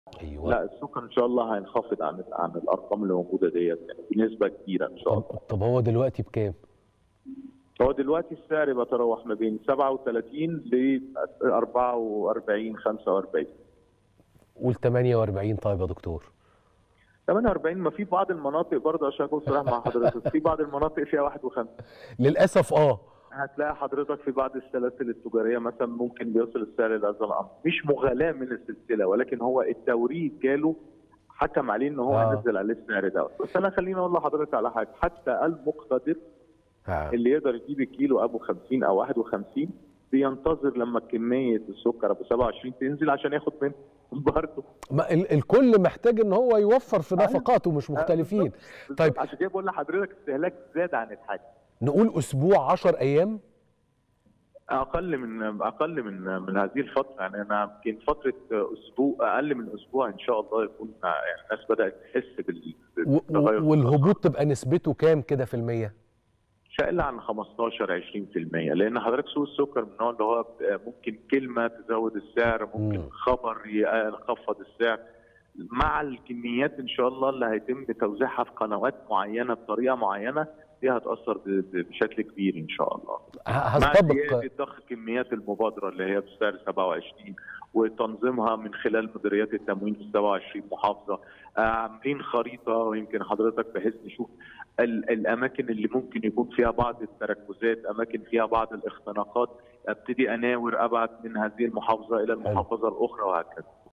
ايوه لا السكر ان شاء الله هينخفض عن عن الارقام اللي موجوده ديت يعني بنسبه كبيره ان شاء طب, الله طب هو دلوقتي بكام؟ هو دلوقتي السعر بيتراوح ما بين 37 ل 44 45 قول 48 طيب يا دكتور 48 ما في بعض المناطق برضه عشان اكون صريح مع حضرتك في بعض المناطق فيها 51 للاسف اه هتلاقي حضرتك في بعض السلاسل التجاريه مثلا ممكن بيصل السعر لهذا الامر مش مغالاه من السلسله ولكن هو التوريد جاله حكم عليه ان هو آه. ينزل عليه السعر ده بس انا خليني اقول لحضرتك على حاجه حتى المقتدر ها. اللي يقدر يجيب الكيلو ابو 50 او 51 بينتظر لما كميه السكر ابو 27 تنزل عشان ياخد منه برضه ما ال الكل محتاج ان هو يوفر في أيوة. نفقاته مش مختلفين بالظبط. طيب. عشان كده بقول لحضرتك استهلاك زاد عن الحاجه نقول اسبوع 10 ايام اقل من اقل من من هذه الفتره يعني انا يمكن فتره اسبوع اقل من اسبوع ان شاء الله يكون يعني الناس بدات تحس بال- و- بالتغير و- والهبوط تبقى نسبته كام كده في المية؟ مش اقل عن 15 20% لان حضرتك سوق السكر من النوع اللي هو ممكن كلمه تزود السعر ممكن مم. خبر يخفض السعر مع الكميات ان شاء الله اللي هيتم توزيعها في قنوات معينه بطريقه معينه دي هتاثر ب- ب- بشكل كبير ان شاء الله ه- مع هستبق زياده ضخ كميات المبادره اللي هي بسعر 27 وتنظيمها من خلال مديريات التموين في 27 محافظه آه، عاملين خريطه ويمكن حضرتك بحيث نشوف ال- الاماكن اللي ممكن يكون فيها بعض التركزات اماكن فيها بعض الاختناقات ابتدي اناور ابعت من هذه المحافظه الى المحافظه الاخرى وهكذا